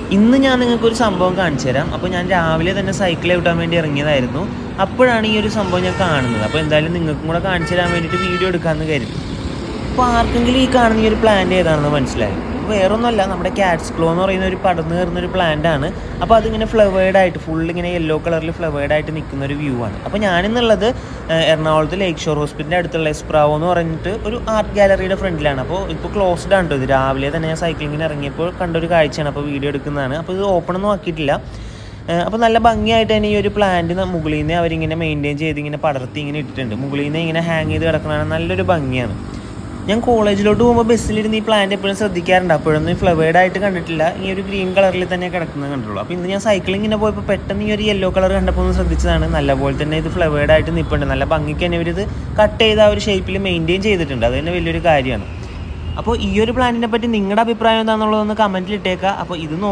ഇന്ന് ഞാൻ നിങ്ങൾക്ക് ഒരു സംഭവം കാണിച്ചു തരാം അപ്പോൾ ഞാൻ രാവിലെ തന്നെ സൈക്കിൾ ചവിട്ടാൻ വേണ്ടി ഇറങ്ങിയതായിരുന്നു അപ്പോഴാണ് ഈ ഒരു സംഭവം ഞാൻ കാണുന്നത് അപ്പോൾ എന്തായാലും നിങ്ങൾക്കും കൂടെ കാണിച്ചു തരാൻ വേണ്ടിയിട്ട് വീഡിയോ എടുക്കാമെന്ന് കരുതി അപ്പോൾ ആർക്കെങ്കിലും ഈ കാണുന്ന ഈ ഒരു പ്ലാന്റ് ഏതാണെന്ന് മനസ്സിലായി വേറൊന്നുമല്ല നമ്മുടെ കാറ്റ്സ് ക്ലോ എന്ന് പറയുന്ന ഒരു പടർന്നു കയറുന്ന ഒരു പ്ലാന്റ് ആണ് അപ്പോൾ അതിങ്ങനെ ഫ്ലവേർഡ് ആയിട്ട് ഫുൾ ഇങ്ങനെ യെല്ലോ കളറിൽ ഫ്ലവേർഡ് ആയിട്ട് നിൽക്കുന്ന ഒരു വ്യൂ ആണ് അപ്പോൾ ഞാനിന്നുള്ളത് ഏഹ്, എറണാകുളത്ത് ലേക്ക് ഷോർ ഹോസ്പിറ്റലിൻ്റെ അടുത്തുള്ള എസ്പ്രാവോ എന്ന് പറഞ്ഞിട്ട് ഒരു ആർട്ട് ഗാലറിയുടെ ഫ്രണ്ടിലാണ് അപ്പോൾ ഇപ്പോൾ ക്ലോസ്ഡ് ആണ് ട്ടോ ഇത് രാവിലെ തന്നെ ഞാൻ സൈക്ലിങ്ങിന് ഇറങ്ങിയപ്പോൾ കണ്ടൊരു കാഴ്ചയാണ് അപ്പോൾ വീഡിയോ എടുക്കുന്നതാണ് അപ്പോൾ ഇത് ഓപ്പൺ ഒന്നും ആക്കിയിട്ടില്ല അപ്പോൾ നല്ല ഭംഗിയായിട്ട് തന്നെ ഈ ഒരു പ്ലാന്റ് മുകളിൽ നിന്ന് അവരിങ്ങനെ മെയിൻറ്റെയിൻ ചെയ്ത് ഇങ്ങനെ പടർത്തി ഇങ്ങനെ ഇട്ടിട്ടുണ്ട് മുകളിൽ നിന്ന് ഇങ്ങനെ ഹാങ് ചെയ്ത് കിടക്കുന്നതാണ് നല്ലൊരു ഭംഗിയാണ് ഞാൻ കോളേജിലോട്ട് പോകുമ്പോൾ ബസ്സിലിരുന്ന് ഈ പ്ലാന്റ് എപ്പോഴും ശ്രദ്ധിക്കാറുണ്ട് അപ്പോഴൊന്നും ഫ്ലവേർഡ് ആയിട്ട് കണ്ടിട്ടില്ല ഈ ഒരു ഗ്രീൻ കളറിൽ തന്നെ കിടക്കുന്നത് കണ്ടുള്ളൂ അപ്പോൾ ഇന്ന് ഞാൻ സൈക്ലിങ്ങിനെ പോയപ്പോൾ പെട്ടെന്ന് ഈ ഒരു യെല്ലോ കളർ കണ്ടപ്പോൾ ഒന്ന് ശ്രദ്ധിച്ചതാണ് നല്ലപോലെ തന്നെ ഇത് ഫ്ലവേർഡ് ആയിട്ട് നിൽപ്പുണ്ട് നല്ല ഭംഗിക്ക് തന്നെ ഇവരിത് കട്ട് ചെയ്ത് ആ ഒരു ഷേപ്പിൽ മെയിൻറ്റെയിൻ ചെയ്തിട്ടുണ്ട് അത് തന്നെ വലിയൊരു കാര്യമാണ് അപ്പോൾ ഈ ഒരു പ്ലാനിനെ പറ്റി നിങ്ങളുടെ അഭിപ്രായം എന്താണെന്നുള്ളതൊന്ന് കമൻറ്റിൽ ഇട്ടേക്കുക അപ്പോൾ ഇത് നോ